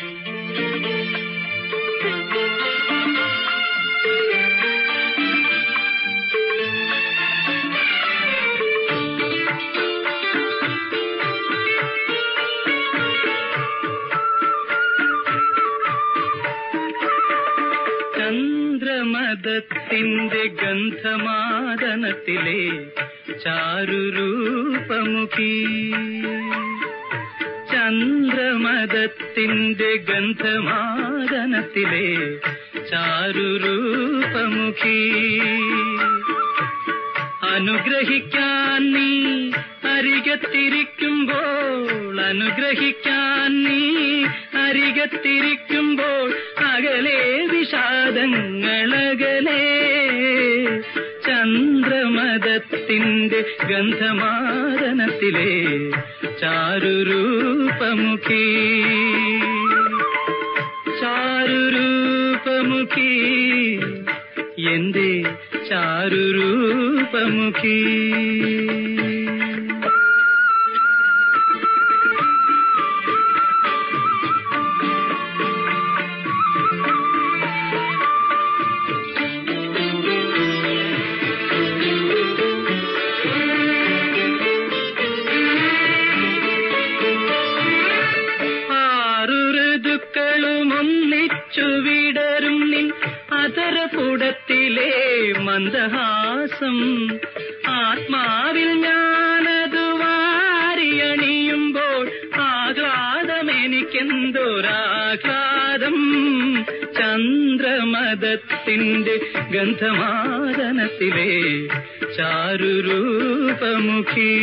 ചന്ദ്രമദത്തിന്റെ ഗന്ധമാദനത്തിലെ ചാരുരൂപമുഖി ചന്ദ്രമദത്തിന്റെ ഗന്ധമാദനത്തിലെ ചാരുരൂപമുഖി അനുഗ്രഹിക്കാൻ നീ അരികത്തിരിക്കുമ്പോൾ അനുഗ്രഹിക്കാൻ നീ അരികത്തിരിക്കുമ്പോൾ അകലെ വിഷാദങ്ങളകലെ ചന്ദ്രമദത്തിന്റെ ഗന്ധമാദനത്തിലെ ചാരുരൂപമുഖി ചാരുരൂപമുഖി എന്റെ ചാരുരൂപമുഖി ആറു ഋതുക്കളും ഒന്നിച്ചു വിടരും നിൻ അതരപുടത്തിലെ മന്ദഹാസം ആത്മാവിൽ ഞാനതു വാരിയണിയുമ്പോൾ ആഹ്ലാദമെനിക്കെന്തൊരാഹ്ലാദം ചന്ദ്രമദത്തിന്റെ ഗന്ധമാദനത്തിലെ ചാരുരൂപമുഖി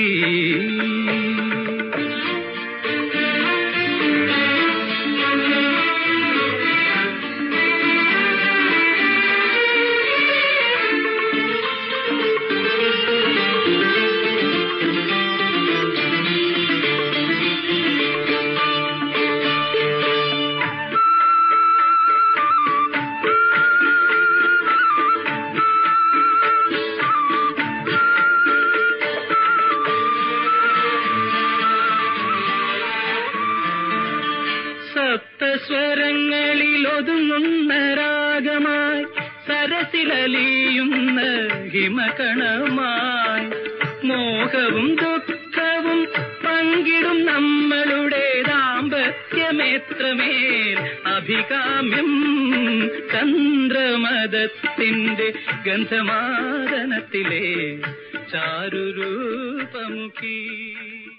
സപ്തസ്വരങ്ങളിൽ ഒതുങ്ങുന്ന രാഗമായി സരസിലലിയുന്ന ഹിമകണമായി മോഹവും ദുഃഖവും പങ്കിടും നമ്മളുടെ ദാമ്പത്യമേത്രമേൽ അഭികാമ്യം ചന്ദ്രമദത്തിന്റെ ഗന്ധമാദനത്തിലെ ചാരുരൂപമുഖി